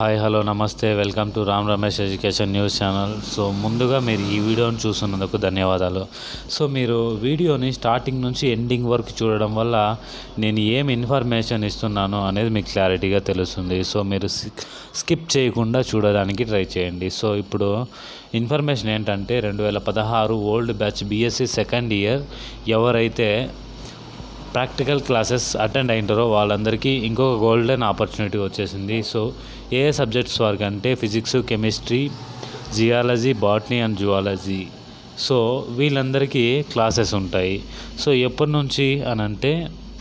hi hello నమస్తే welcome to Ram Ramesh education news channel so ముందుగా మీరు ఈ వీడియోని చూస్తున్నందుకు ధన్యవాదాలు సో మీరు వీడియోని స్టార్టింగ్ నుంచి ఎండింగ్ వరకు చూడడం వల్ల నేను ఏం ఇన్ఫర్మేషన్ ఇస్తున్నాను అనేది మీకు క్లారిటీగా తెలుస్తుంది సో మీరు స్కిప్ చేయకుండా చూడడానికి ట్రై చేయండి సో ఇప్పుడు ఇన్ఫర్మేషన్ ఏంటంటే రెండు వేల పదహారు old batch BSc second year ఎవరైతే ప్రాక్టికల్ క్లాసెస్ అటెండ్ అయింటారో వాళ్ళందరికీ ఇంకొక గోల్డెన్ ఆపర్చునిటీ వచ్చేసింది సో ఏ సబ్జెక్ట్స్ వారికి అంటే physics chemistry geology botany and zoology so వీళ్ళందరికీ క్లాసెస్ ఉంటాయి సో ఎప్పటి నుంచి అని అంటే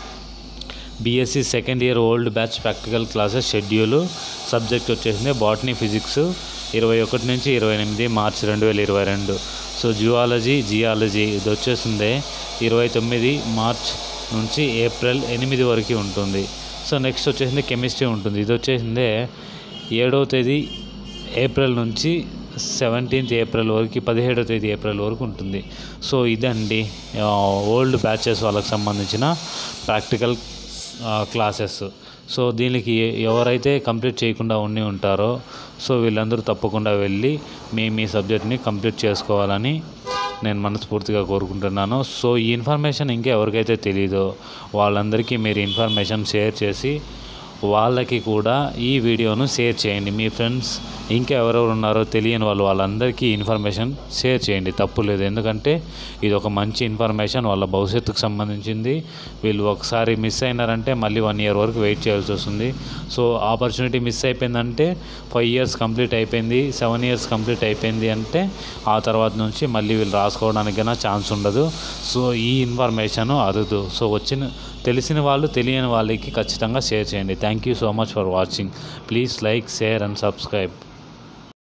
BSc second year old batch practical classes schedule subject వచ్చేసింది బాటనీ ఫిజిక్స్ ఇరవై ఒకటి నుంచి ఇరవై ఎనిమిది మార్చి రెండు వేల ఇరవై రెండు సో జువాలజీ జియాలజీ ఇది వచ్చేసింది ఇరవై తొమ్మిది మార్చ్ నుంచి ఏప్రిల్ ఎనిమిది వరకు ఉంటుంది సో నెక్స్ట్ వచ్చేసింది కెమిస్ట్రీ ఉంటుంది ఇది వచ్చేసింది ఏడవ తేదీ ఏప్రిల్ నుంచి సెవెంటీన్త్ ఏప్రిల్ వరకు పదిహేడవ తేదీ ఏప్రిల్ వరకు ఉంటుంది సో ఇదండి ఓల్డ్ బ్యాచెస్ వాళ్ళకి సంబంధించిన ప్రాక్టికల్ క్లాసెస్ సో దీనికి ఎవరైతే కంప్లీట్ చేయకుండా ఉండి ఉంటారో సో వీళ్ళందరూ తప్పకుండా వెళ్ళి మీ మీ సబ్జెక్ట్ని కంప్లీట్ చేసుకోవాలని నేను మనస్ఫూర్తిగా కోరుకుంటున్నాను సో ఈ ఇన్ఫర్మేషన్ ఇంకా ఎవరికైతే తెలీదో వాళ్ళందరికీ మీరు ఇన్ఫర్మేషన్ షేర్ చేసి వాళ్ళకి కూడా ఈ వీడియోను షేర్ చేయండి మీ ఫ్రెండ్స్ ఇంకా ఎవరెవరు ఉన్నారో తెలియని వాళ్ళు వాళ్ళందరికీ ఇన్ఫర్మేషన్ షేర్ చేయండి తప్పు లేదు ఎందుకంటే ఇది ఒక మంచి ఇన్ఫర్మేషన్ వాళ్ళ భవిష్యత్తుకు సంబంధించింది వీళ్ళు ఒకసారి మిస్ అయినారంటే మళ్ళీ వన్ ఇయర్ వరకు వెయిట్ చేయాల్సి వస్తుంది సో ఆపర్చునిటీ మిస్ అయిపోయిందంటే ఫైవ్ ఇయర్స్ కంప్లీట్ అయిపోయింది సెవెన్ ఇయర్స్ కంప్లీట్ అయిపోయింది అంటే ఆ తర్వాత నుంచి మళ్ళీ వీళ్ళు రాసుకోవడానికైనా ఛాన్స్ ఉండదు సో ఈ ఇన్ఫర్మేషన్ అరుదు సో వచ్చిన తెలిసిన వాళ్ళు తెలియని వాళ్ళకి ఖచ్చితంగా షేర్ చేయండి thank you so much for watching please like share and subscribe